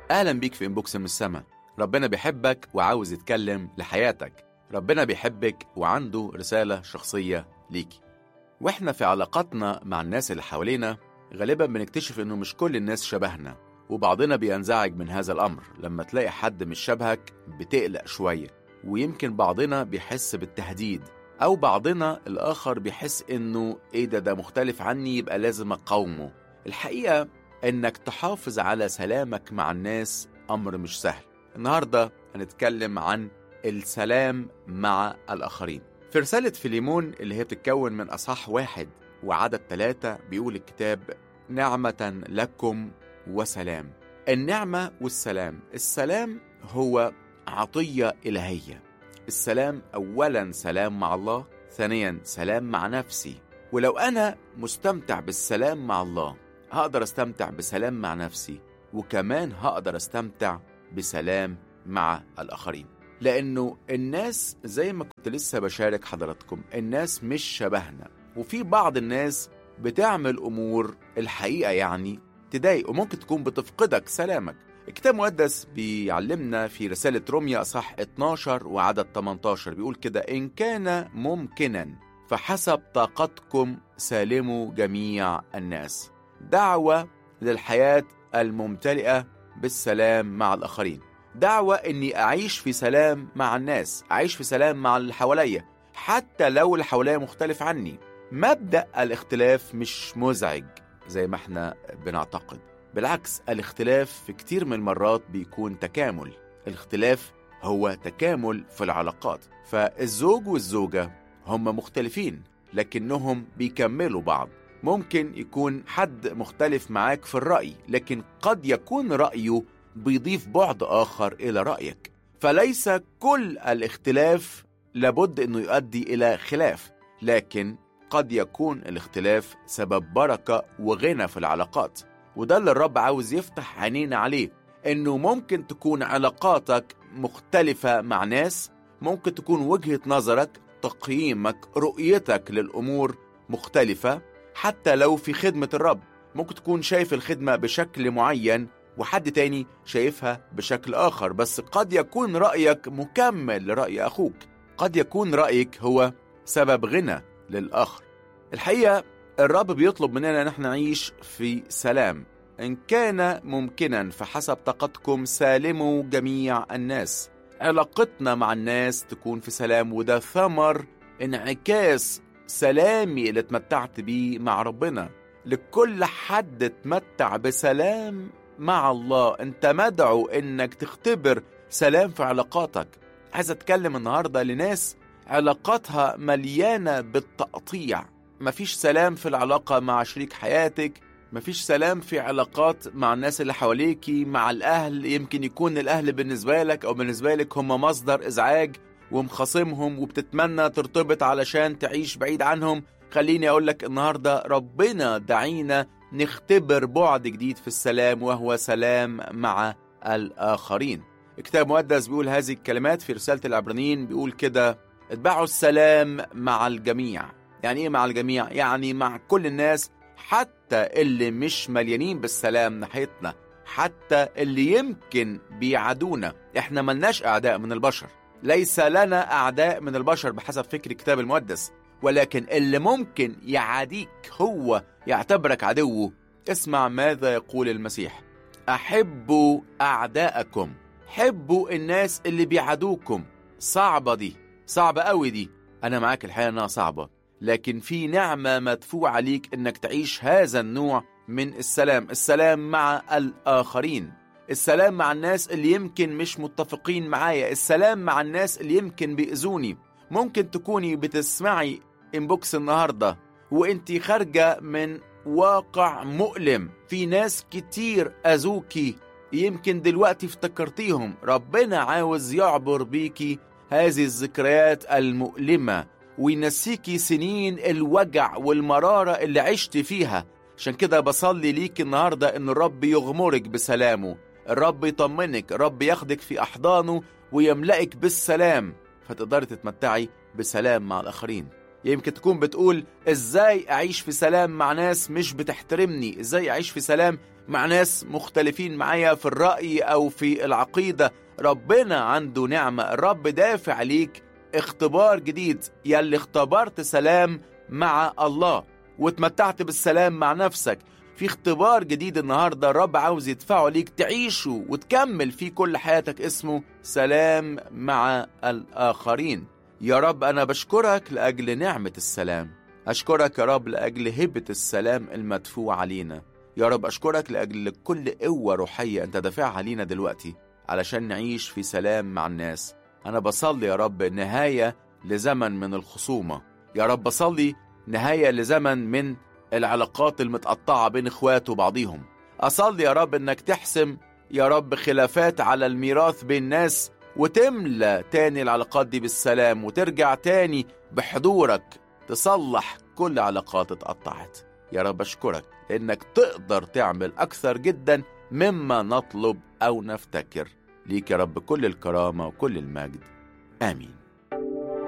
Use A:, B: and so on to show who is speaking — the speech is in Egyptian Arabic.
A: أهلا بيك في إنبوكس من السما ربنا بيحبك وعاوز يتكلم لحياتك ربنا بيحبك وعنده رسالة شخصية ليكي وإحنا في علاقاتنا مع الناس اللي حوالينا غالبا بنكتشف إنه مش كل الناس شبهنا وبعضنا بينزعج من هذا الأمر لما تلاقي حد مش شبهك بتقلق شوية ويمكن بعضنا بيحس بالتهديد أو بعضنا الآخر بيحس إنه إيه ده ده مختلف عني يبقى لازم أقاومه الحقيقة إنك تحافظ على سلامك مع الناس أمر مش سهل النهاردة هنتكلم عن السلام مع الآخرين في رسالة فيليمون اللي هي بتتكون من أصحاح واحد وعدد ثلاثة بيقول الكتاب نعمة لكم وسلام النعمة والسلام السلام هو عطية إلهية السلام أولا سلام مع الله ثانيا سلام مع نفسي ولو أنا مستمتع بالسلام مع الله هقدر استمتع بسلام مع نفسي وكمان هقدر استمتع بسلام مع الآخرين لأنه الناس زي ما كنت لسه بشارك حضراتكم الناس مش شبهنا وفي بعض الناس بتعمل أمور الحقيقة يعني تضايق وممكن تكون بتفقدك سلامك الكتاب المقدس بيعلمنا في رسالة روميا أصح 12 وعدد 18 بيقول كده إن كان ممكنا فحسب طاقتكم سالموا جميع الناس دعوة للحياة الممتلئة بالسلام مع الآخرين دعوة إني أعيش في سلام مع الناس أعيش في سلام مع اللي حواليا حتى لو اللي حواليا مختلف عني مبدأ الاختلاف مش مزعج زي ما احنا بنعتقد بالعكس الاختلاف في كتير من المرات بيكون تكامل الاختلاف هو تكامل في العلاقات فالزوج والزوجة هم مختلفين لكنهم بيكملوا بعض ممكن يكون حد مختلف معاك في الرأي لكن قد يكون رأيه بيضيف بعد آخر إلى رأيك فليس كل الاختلاف لابد أنه يؤدي إلى خلاف لكن قد يكون الاختلاف سبب بركة وغنى في العلاقات وده اللي الرب عاوز يفتح عينينا عليه انه ممكن تكون علاقاتك مختلفة مع ناس ممكن تكون وجهة نظرك تقييمك رؤيتك للأمور مختلفة حتى لو في خدمة الرب ممكن تكون شايف الخدمة بشكل معين وحد تاني شايفها بشكل آخر بس قد يكون رأيك مكمل لرأي أخوك قد يكون رأيك هو سبب غنى للآخر الحقيقة الرب بيطلب مننا نحن نعيش في سلام إن كان ممكنا فحسب طاقتكم سالموا جميع الناس علاقتنا مع الناس تكون في سلام وده ثمر انعكاس سلامي اللي اتمتعت بيه مع ربنا لكل حد اتمتع بسلام مع الله انت مدعو انك تختبر سلام في علاقاتك عايز اتكلم النهارده لناس علاقاتها مليانه بالتقطيع مفيش سلام في العلاقه مع شريك حياتك مفيش سلام في علاقات مع الناس اللي حواليكي مع الاهل يمكن يكون الاهل بالنسبه لك او بالنسبه لك هم مصدر ازعاج ومخاصمهم وبتتمنى ترتبط علشان تعيش بعيد عنهم خليني اقول لك النهارده ربنا دعينا نختبر بعد جديد في السلام وهو سلام مع الاخرين الكتاب المقدس بيقول هذه الكلمات في رساله العبرانيين بيقول كده اتبعوا السلام مع الجميع يعني ايه مع الجميع يعني مع كل الناس حتى اللي مش مليانين بالسلام ناحيتنا حتى اللي يمكن بيعادونا احنا ملناش اعداء من البشر ليس لنا اعداء من البشر بحسب فكر الكتاب المقدس ولكن اللي ممكن يعاديك هو يعتبرك عدوه اسمع ماذا يقول المسيح احبوا اعداءكم حبوا الناس اللي بيعادوكم صعبة دي صعبة قوي دي انا معاك الحقيقة انها صعبة لكن في نعمة مدفوعة عليك انك تعيش هذا النوع من السلام السلام مع الآخرين السلام مع الناس اللي يمكن مش متفقين معايا السلام مع الناس اللي يمكن بيأذوني ممكن تكوني بتسمعي انبوكس النهاردة وانتي خارجة من واقع مؤلم في ناس كتير أذوكي يمكن دلوقتي افتكرتيهم ربنا عاوز يعبر بيكي هذه الذكريات المؤلمة وينسيكي سنين الوجع والمرارة اللي عشت فيها عشان كده بصلي ليك النهاردة ان الرب يغمرك بسلامه الرب يطمنك الرب ياخدك في أحضانه ويملأك بالسلام فتقدري تتمتعي بسلام مع الآخرين يمكن تكون بتقول ازاي اعيش في سلام مع ناس مش بتحترمني ازاي اعيش في سلام مع ناس مختلفين معايا في الرأي أو في العقيدة ربنا عنده نعمة الرب دافع ليك اختبار جديد يلي اختبرت سلام مع الله واتمتعت بالسلام مع نفسك في اختبار جديد النهاردة الرب عاوز يدفعه ليك تعيشه وتكمل فيه كل حياتك اسمه سلام مع الآخرين يا رب أنا بشكرك لأجل نعمة السلام أشكرك يا رب لأجل هبة السلام المدفوع علينا يا رب أشكرك لأجل كل قوة روحية أنت دافعها لينا دلوقتي علشان نعيش في سلام مع الناس أنا بصلي يا رب نهاية لزمن من الخصومة يا رب بصلي نهاية لزمن من العلاقات المتقطعة بين إخوات وبعضيهم أصلي يا رب إنك تحسم يا رب خلافات على الميراث بين الناس وتملى تاني العلاقات دي بالسلام وترجع تاني بحضورك تصلح كل علاقات اتقطعت يا رب أشكرك لأنك تقدر تعمل أكثر جدا مما نطلب أو نفتكر ليك يا رب كل الكرامة وكل المجد آمين